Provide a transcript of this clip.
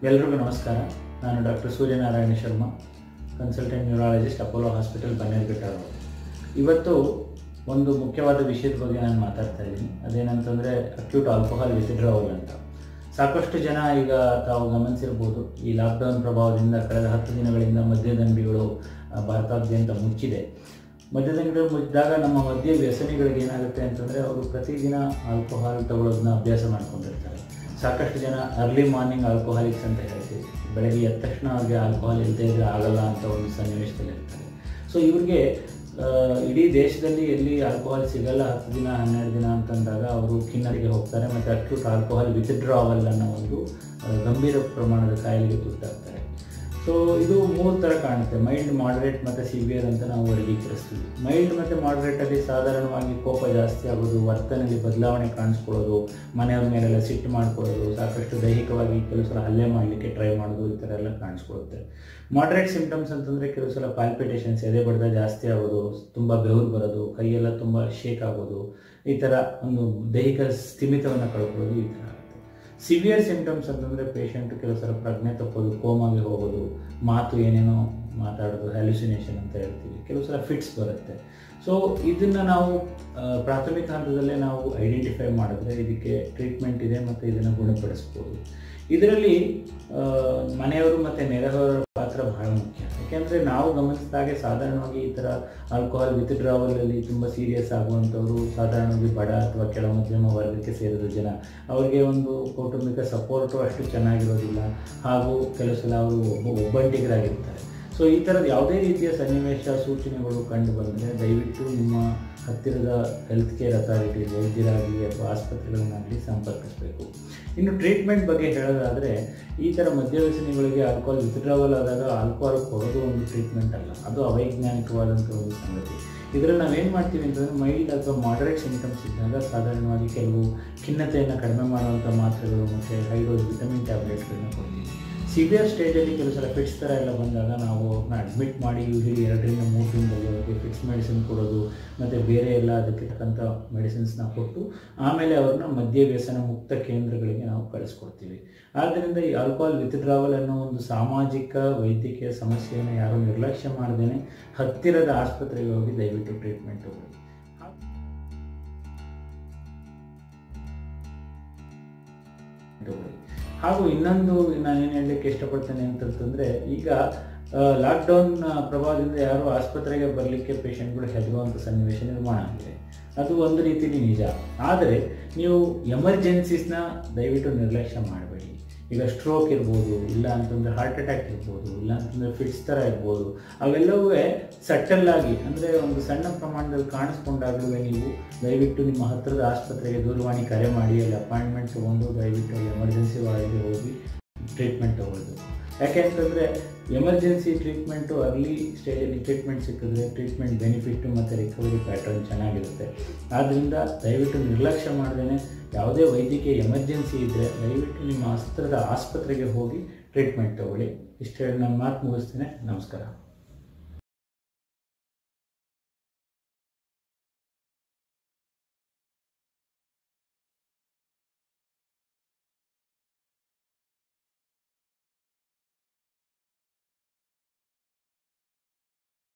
ಎಲ್ರಿಗೂ ನಮಸ್ಕಾರ ನಾನು doctor Suryanarayana Sharma consultant neurologist Apollo hospital Bannerghatta road. ಇವತ್ತು ಒಂದು ಮುಖ್ಯವಾದ ವಿಷಯದ ಬಗ್ಗೆ ನಾನು ಮಾತಾಡ್ತಾ ಇದ್ದೀನಿ ಅದೇನಂತಂದರೆ ಅಕ್ಯೂಟ್ ಆಲ್ಕೋಹಾಲ್ ವಿತ್ಡ್ರಾವಲ್ ಅಂತ ಸಾಕಷ್ಟು ಜನ ಈಗ ತಾವು ಗಮನಿಸಿರ್ಬೋದು ಈ ಲಾಕ್ಡೌನ್ ಪ್ರಭಾವದಿಂದ ಕಳೆದ ಹತ್ತು ದಿನಗಳಿಂದ ಮದ್ಯದಂಗಡಿಗಳು ಆ, ಭಾರತಾದ್ಯಂತ ಮುಚ್ಚಿದೆ ಮದ್ಯದಂಗಡಿಗಳು ಮುಚ್ಚಿದಾಗ ನಮ್ಮ ಮದ್ಯ ವ್ಯಸನಿಗಳಿಗೆ ಏನಾಗುತ್ತೆ ಅಂತಂದರೆ ಅವರು ಪ್ರತಿದಿನ ಆಲ್ಕೋಹಾಲ್ ತಗೊಳ್ಳೋದನ್ನ ಅಭ್ಯಾಸ ಮಾಡ್ಕೊಂಡಿರ್ತಾರೆ ಸಾಕಷ್ಟು ಜನ ಅರ್ಲಿ ಮಾರ್ನಿಂಗ್ ಆಲ್ಕೋಹಾಲಿಕ್ಸ್ ಅಂತ ಹೇಳ್ತೀವಿ ಬೆಳಗ್ಗೆ ಎದ್ದ ತಕ್ಷಣ ಅವ್ರಿಗೆ ಆಲ್ಕೋಹಾಲ್ ಇಲ್ಲದೇ ಇದ್ರೆ ಆಗಲ್ಲ ಅಂತ ಒಂದು ಸನ್ನಿವೇಶದಲ್ಲಿ ಇರ್ತಾರೆ ಸೊ ಇವ್ರಿಗೆ ಆ, ಇಡೀ ದೇಶದಲ್ಲಿ ಎಲ್ಲಿ ಆಲ್ಕೋಹಾಲ್ ಸಿಗಲ್ಲ ಹತ್ತು ದಿನ ಹನ್ನೆರಡು ದಿನ ಅಂತಂದಾಗ ಅವರು ಕಿನ್ನರಿಗೆ ಹೋಗ್ತಾರೆ ಮತ್ತು ಅಕ್ಯೂಟ್ ಆಲ್ಕೋಹಾಲ್ ವಿತ್ಡ್ರಾವಲ್ ಅನ್ನೋ ಒಂದು ಆ, ಗಂಭೀರ ಪ್ರಮಾಣದ ಕಾಯಿಲೆಗೆ ತುತ್ತಾಗ್ತಾರೆ ಸೊ ಇದು ಮೂರು ಥರ ಕಾಣುತ್ತೆ ಮೈಲ್ಡ್ ಮಾಡ್ರೇಟ್ ಮತ್ತು ಸಿವಿಯರ್ ಅಂತ ನಾವು ವರ್ಗೀಕರಿಸ್ತೀವಿ ಮೈಲ್ಡ್ ಮತ್ತು ಮಾಡ್ರೇಟಲ್ಲಿ ಸಾಧಾರಣವಾಗಿ ಕೋಪ ಜಾಸ್ತಿ ಆಗೋದು ವರ್ತನೆಯಲ್ಲಿ ಬದಲಾವಣೆ ಕಾಣಿಸ್ಕೊಳ್ಳೋದು ಮನೆಯವ್ರ ಮೇಲೆಲ್ಲ ಸಿಟ್ಟು ಮಾಡ್ಕೊಳ್ಳೋದು ಸಾಕಷ್ಟು ದೈಹಿಕವಾಗಿ ಕೆಲವು ಸಲ ಹಲ್ಲೆ ಮಾಡಲಿಕ್ಕೆ ಟ್ರೈ ಮಾಡೋದು ಈ ಥರ ಎಲ್ಲ ಕಾಣಿಸ್ಕೊಳ್ಳುತ್ತೆ ಮಾಡ್ರೇಟ್ ಸಿಂಪ್ಟಮ್ಸ್ ಅಂತಂದರೆ ಕೆಲವು ಸಲ ಪಾಲ್ಪಿಟೇಷನ್ಸ್ ಎದೆ ಬಡ್ದ ಜಾಸ್ತಿ ಆಗೋದು ತುಂಬ ಬೆವರು ಬರೋದು ಕೈಯೆಲ್ಲ ತುಂಬ ಶೇಕ್ ಆಗೋದು ಈ ಥರ ಒಂದು ದೈಹಿಕ ಸ್ಥಿಮಿತವನ್ನು ಕಳ್ಕೊಳ್ಳೋದು ಈ ಥರ ಆಗುತ್ತೆ ಸಿವಿಯರ್ ಸಿಂಪ್ಟಮ್ಸ್ ಅಂತಂದರೆ ಪೇಷಂಟ್ ಕೆಲವು ಸಲ ಪ್ರಜ್ಞೆ ತಪ್ಪೋದು ಕೋಮಾಗಿ ಹೋಗೋದು ಮಾತು ಏನೇನೋ ಮಾತಾಡೋದು ಹ್ಯಾಲ್ಯುಸಿನೇಷನ್ ಅಂತ ಹೇಳ್ತೀವಿ ಕೆಲವು ಸಲ ಫಿಟ್ಸ್ ಬರುತ್ತೆ ಸೊ ಇದನ್ನು ನಾವು ಆ, ಪ್ರಾಥಮಿಕ ಹಂತದಲ್ಲೇ ನಾವು ಐಡೆಂಟಿಫೈ ಮಾಡಿದ್ರೆ ಇದಕ್ಕೆ ಟ್ರೀಟ್ಮೆಂಟ್ ಇದೆ ಮತ್ತು ಇದನ್ನು ಗುಣಪಡಿಸ್ಬೋದು ಇದರಲ್ಲಿ ಆ, ಮನೆಯವರು ಮತ್ತು ನೆರೆಹೊರ ಪಾತ್ರ ಬಹಳ ಮುಖ್ಯ ಯಾಕೆಂದರೆ ನಾವು ಗಮನಿಸಿದಾಗೆ ಸಾಧಾರಣವಾಗಿ ಈ ಥರ ಆಲ್ಕೋಹಾಲ್ ವಿತ್ಡ್ರಾವಲಲ್ಲಿ ತುಂಬ ಸೀರಿಯಸ್ ಆಗುವಂಥವ್ರು ಸಾಧಾರಣವಾಗಿ ಬಡ ಅಥವಾ ಕೆಳ ಮಧ್ಯಮ ವರ್ಗಕ್ಕೆ ಸೇರಿದ ಜನ ಅವರಿಗೆ ಒಂದು ಕೌಟುಂಬಿಕ ಸಪೋರ್ಟು ಅಷ್ಟು ಚೆನ್ನಾಗಿರೋದಿಲ್ಲ ಹಾಗೂ ಕೆಲವು ಸಲ ಅವರು ಒಬ್ಬ ಒಬ್ಬಂಟಿಗರಾಗಿರ್ತಾರೆ ಸೊ ಈ ಥರದ ಯಾವುದೇ ರೀತಿಯ ಸನ್ನಿವೇಶ ಸೂಚನೆಗಳು ಕಂಡು ಬಂದರೆ ದಯವಿಟ್ಟು ನಿಮ್ಮ ಹತ್ತಿರದ ಹೆಲ್ತ್ ಕೇರ್ ಅಥಾರಿಟಿ ವೈದ್ಯರಾಗಲಿ ಅಥವಾ ಆಸ್ಪತ್ರೆಗಳನ್ನಾಗಲಿ ಸಂಪರ್ಕಿಸಬೇಕು ಇನ್ನು ಟ್ರೀಟ್ಮೆಂಟ್ ಬಗ್ಗೆ ಹೇಳೋದಾದರೆ ಈ ಥರ ಮದ್ಯವ್ಯಸನಿಗಳಿಗೆ ಆಲ್ಕೋಹಾಲ್ ವಿತ್ಡ್ರಾವಲ್ ಆದಾಗ ಆಲ್ಕೋಹಾಲ್ ಕೊಡೋದು ಒಂದು ಟ್ರೀಟ್ಮೆಂಟ್ ಅಲ್ಲ ಅದು ಅವೈಜ್ಞಾನಿಕವಾದಂಥ ಒಂದು ಸಂಗತಿ ಇದರಲ್ಲಿ ನಾವೇನು ಮಾಡ್ತೀವಿ ಅಂತಂದರೆ ಮೈಲ್ಡ್ ಅಥವಾ ಮಾಡರೇಟ್ ಸಿಂಟಮ್ಸ್ ಇದ್ದಾಗ ಸಾಧಾರಣವಾಗಿ ಕೆಲವು ಖಿನ್ನತೆಯನ್ನು ಕಡಿಮೆ ಮಾಡುವಂಥ ಮಾತ್ರೆಗಳು ಮತ್ತು ಹೈ ಡೋಸ್ ವಿಟಮಿನ್ ಟ್ಯಾಬ್ಲೆಟ್ಗಳನ್ನ ಕೊಡ್ತೀವಿ ಸಿವಿಯರ್ ಸ್ಟೇಜಲ್ಲಿ ಕೆಲವು ಸಲ ಫಿಟ್ಸ್ ಥರ ಎಲ್ಲ ಬಂದಾಗ ನಾವು ಅವ್ರನ್ನ ಅಡ್ಮಿಟ್ ಮಾಡಿ ಯೂಶಲಿ ಎರಡರಿಂದ ಮೂರು ದಿನದಲ್ಲಿ ಅವರಿಗೆ ಫಿಟ್ಸ್ ಮೆಡಿಸಿನ್ ಕೊಡೋದು ಮತ್ತು ಬೇರೆ ಎಲ್ಲ ಅದಕ್ಕೆ ತಕ್ಕಂಥ ಮೆಡಿಸಿನ್ಸ್ನ ಕೊಟ್ಟು ಆಮೇಲೆ ಅವ್ರನ್ನ ಮದ್ಯ ವ್ಯಸನ ಮುಕ್ತ ಕೇಂದ್ರಗಳಿಗೆ ನಾವು ಕಳಿಸ್ಕೊಡ್ತೀವಿ ಆದ್ದರಿಂದ ಈ ಆಲ್ಕೋಹಾಲ್ ವಿತ್ಡ್ರಾವಲ್ ಅನ್ನೋ ಒಂದು ಸಾಮಾಜಿಕ ವೈದ್ಯಕೀಯ ಸಮಸ್ಯೆಯನ್ನು ಯಾರು ನಿರ್ಲಕ್ಷ್ಯ ಮಾಡದೇನೆ ಹತ್ತಿರದ ಆಸ್ಪತ್ರೆಗೆ ಹೋಗಿ ದಯವಿಟ್ಟು ಟ್ರೀಟ್ಮೆಂಟ್ ತಗೊಳ್ಳಿ ತಗೊಳ್ಳಿ ಹಾಗೂ ಇನ್ನೊಂದು ನಾನೇನು ಹೇಳಲಿಕ್ಕೆ ಇಷ್ಟಪಡ್ತೇನೆ ಅಂತಂತಂದರೆ ಈಗ ಲಾಕ್ಡೌನ್ ಪ್ರಭಾವದಿಂದ ಯಾರು ಆಸ್ಪತ್ರೆಗೆ ಬರಲಿಕ್ಕೆ ಪೇಷಂಟ್ಗಳು ಹೆದರುವಂಥ ಸನ್ನಿವೇಶ ನಿರ್ಮಾಣ ಆಗಿದೆ ಅದು ಒಂದು ರೀತಿಯಲ್ಲಿ ನಿಜ ಆದರೆ ನೀವು ಎಮರ್ಜೆನ್ಸೀಸ್ನ ದಯವಿಟ್ಟು ನಿರ್ಲಕ್ಷ್ಯ ಮಾಡಬೇಡಿ ಈಗ ಸ್ಟ್ರೋಕ್ ಇರ್ಬೋದು ಇಲ್ಲ ಅಂತಂದರೆ ಹಾರ್ಟ್ ಅಟ್ಯಾಕ್ ಇರ್ಬೋದು ಇಲ್ಲ ಅಂತಂದರೆ ಫಿಟ್ಸ್ ಥರ ಇರ್ಬೋದು ಅವೆಲ್ಲವೂ ಸಟಲ್ ಆಗಿ ಅಂದರೆ ಒಂದು ಸಣ್ಣ ಪ್ರಮಾಣದಲ್ಲಿ ಕಾಣಿಸ್ಕೊಂಡಾಗಲೂ ನೀವು ದಯವಿಟ್ಟು ನಿಮ್ಮ ಹತ್ತಿರದ ಆಸ್ಪತ್ರೆಗೆ ದೂರವಾಣಿ ಕರೆ ಮಾಡಿ ಅಲ್ಲಿ ಅಪಾಯಿಂಟ್ಮೆಂಟ್ ತೊಗೊಂಡು ದಯವಿಟ್ಟು ಎಮರ್ಜೆನ್ಸಿ ವಾರ್ಡ್ಗೆ ಹೋಗಿ ಟ್ರೀಟ್ಮೆಂಟ್ ತೊಗೊಳ್ಬೇಕು ಯಾಕೆಂತಂದರೆ ಎಮರ್ಜೆನ್ಸಿ ಟ್ರೀಟ್ಮೆಂಟು ಅರ್ಲಿ ಸ್ಟೇಜಲ್ಲಿ ಟ್ರೀಟ್ಮೆಂಟ್ ಸಿಕ್ಕಿದ್ರೆ ಟ್ರೀಟ್ಮೆಂಟ್ ಬೆನಿಫಿಟ್ಟು ಮತ್ತು ರಿಕವರಿ ಪ್ಯಾಟರ್ನ್ ಚೆನ್ನಾಗಿರುತ್ತೆ ಆದ್ದರಿಂದ ದಯವಿಟ್ಟು ನಿರ್ಲಕ್ಷ್ಯ ಮಾಡದೇ ಯಾವುದೇ ವೈದ್ಯಕೀಯ ಎಮರ್ಜೆನ್ಸಿ ಇದ್ದರೆ ದಯವಿಟ್ಟು ನಿಮ್ಮ ಹತ್ತಿರದ ಆಸ್ಪತ್ರೆಗೆ ಹೋಗಿ ಟ್ರೀಟ್ಮೆಂಟ್ ತಗೊಳ್ಳಿ ಇಷ್ಟು ಹೇಳಿ ನಾನು ಮಾತು ಮುಗಿಸ್ತೇನೆ ನಮಸ್ಕಾರ